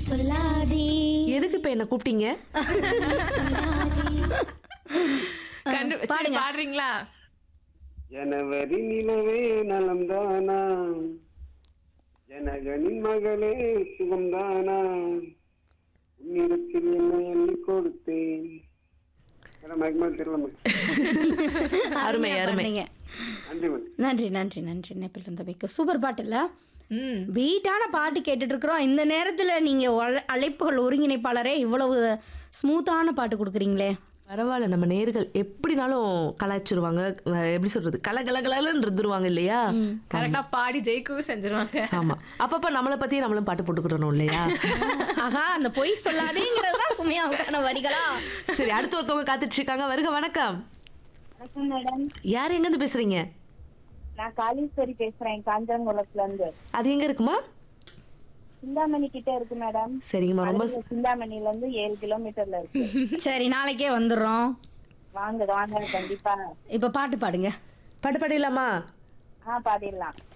சொல்லாதே எதுக்கு இப்ப என்ன கூப்பிட்டீங்க சொல்லாதே கண்டு சரி, பாடுங்க. பாடுறீங்களா ஜனவரி நிலவே நலம்தானா ஜனகனின் மகளே சுகம்தானா உன்னிடத்தில் என்ன எண்ணி கொடுத்தேன் மேடம் மயக்கமா தெரியல மேடம் அருமை, அருமையா அருமை. பாடுனீங்க. நன்றி மேடம் நன்றி நன்றி நன்றி நெப்பில் தம்பிக்கு சூப்பர் பாட்டு இல்ல ம் பீட்டான பாட்டு கேட்டுட்டு இருக்கிறோம் இந்த நேரத்துல நீங்க அழ- அழைப்புகள் ஒருங்கிணைப்பாளரே இவ்வளவு ஸ்மூத்தான பாட்டு கொடுக்குறீங்களே பரவாயில்ல நம்ம நேர்கள் எப்படினாலும் கலாய்ச்சிருவாங்க அஹ் எப்படி சொல்றது கல கல கலன்னு இருந்துருவாங்க இல்லையா கரெக்டா பாடி ஜெயிக்கவும் செஞ்சிருவாங்க ஆமா அப்பப்ப நம்மளை பத்தி நம்மளும் பாட்டு போட்டுக்கிடணும் இல்லையா ஆஹா அந்த பொய் சொல்லாதேங்கிறது தான் சுமையாவுக்கான வரிகளா சரி அடுத்து ஒருத்தவங்க காத்துட்டு இருக்காங்க வருக வணக்கம் வணக்கம் மேடம் யார் எங்க இருந்து பேசுறீங்க நான் காளீஸ்வரி பேசுறேன் காஞ்சாங்குளத்துல இருந்து அது எங்க இருக்குமா சிந்தாமணி கிட்ட இருக்கு மேடம் சரிங்கம்மா ரொம்ப அழகு சிந்தாமணில இருந்து ஏழு கிலோமீட்டர்ல இருக்கு சரி நாளைக்கே வந்துடுறோம் வாங்க வாங்க கண்டிப்பா இப்ப பாட்டு பாடுங்க பாட்டு பாடிடலாமா ஆ பாடிடலாம்